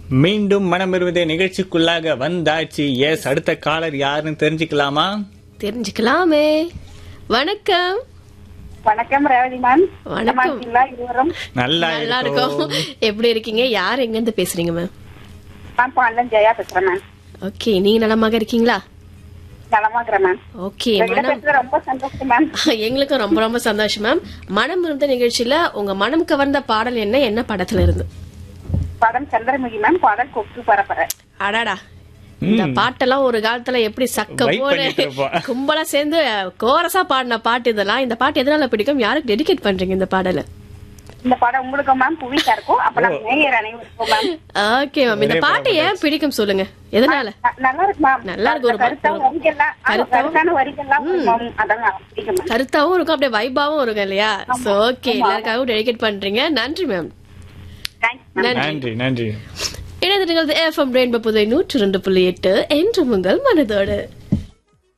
மீண்டும் மனம் இருவதே நிகழ்ச்சிக்குள்ளாக வந்தாச்சு எஸ் அடுத்த காலர் யாருன்னு தெரிஞ்சுக்கலாமா தெரிஞ்சுக்கலாமே வணக்கம் வணக்கம் ரேவதி மேம் வணக்கம். நலமா இருக்கீங்களா இருவரும் நல்லா நல்லா இருக்கும் இருக்கும் எப்படி இருக்கீங்க யார் எங்க இருந்து பேசுறீங்க மேம் மேம் பாண்டன் ஜெயா பேசுறேன் மேம் ஓகே நீங்க நலமாக இருக்கீங்களா நலமா இருக்கிறேன் மேம் ஓகே உங்ககிட்ட மனம் பேசுறது ரொம்ப சந்தோஷம் மேம் எங்களுக்கும் ரொம்ப ரொம்ப சந்தோஷம் மேம் மனம் இருந்த நிகழ்ச்சியில உங்க மனம் கவர்ந்த பாடல் என்ன என்ன படத்துல இருந்து படம் சந்திரமுகி மேம் பாடல் கொக்கு பரப்பற அடாடா இந்த பாட்டெல்லாம் ஒரு காலத்துல எப்படி சக்க Vibe போடு பண்ணிட்டு இருப்போம். கும்பலா சேர்ந்து கோரஸா பாடின பாட்டு இதெல்லாம் இந்த பாட்டு எதனால பிடிக்கும் யாருக்கு டெடிகேட் பண்றீங்க இந்த பாடல இந்த படம் உங்களுக்கு மேம் புவிசா இருக்கும் அப்ப நான் மேயர் அனைவருக்கும் மேம் ஓகே மேம் இந்த ஒரே பாட்டு ஏன் பிடிக்கும் சொல்லுங்க எதனால ந- நல்லா இருக்கு மேம் நல்லா இருக்கு ஒரு கருத்தா படம். வரிகள்லாம் ஆமா, கருத்தாவும். கருத்தான வரிகள்லாம் வரும் மேம். அதெல்லாம் பிடிக்கும் மேம் கருத்தாவும் இருக்கும் அப்படியே வைபாவும் இருக்கும் இல்லையா சோ ஓகே எல்லாருக்காகவும் டெடிகேட் பண்றீங்க நன்றி மேம் தேங்க்ஸ் மேம் நன்றி நன்றி நன்றி இணைந்திருக்கிறது எஃப்எம் ரெயின்போ புதை நூற்று ரெண்டு புள்ளி எட்டு என்று உங்கள் மனதோடு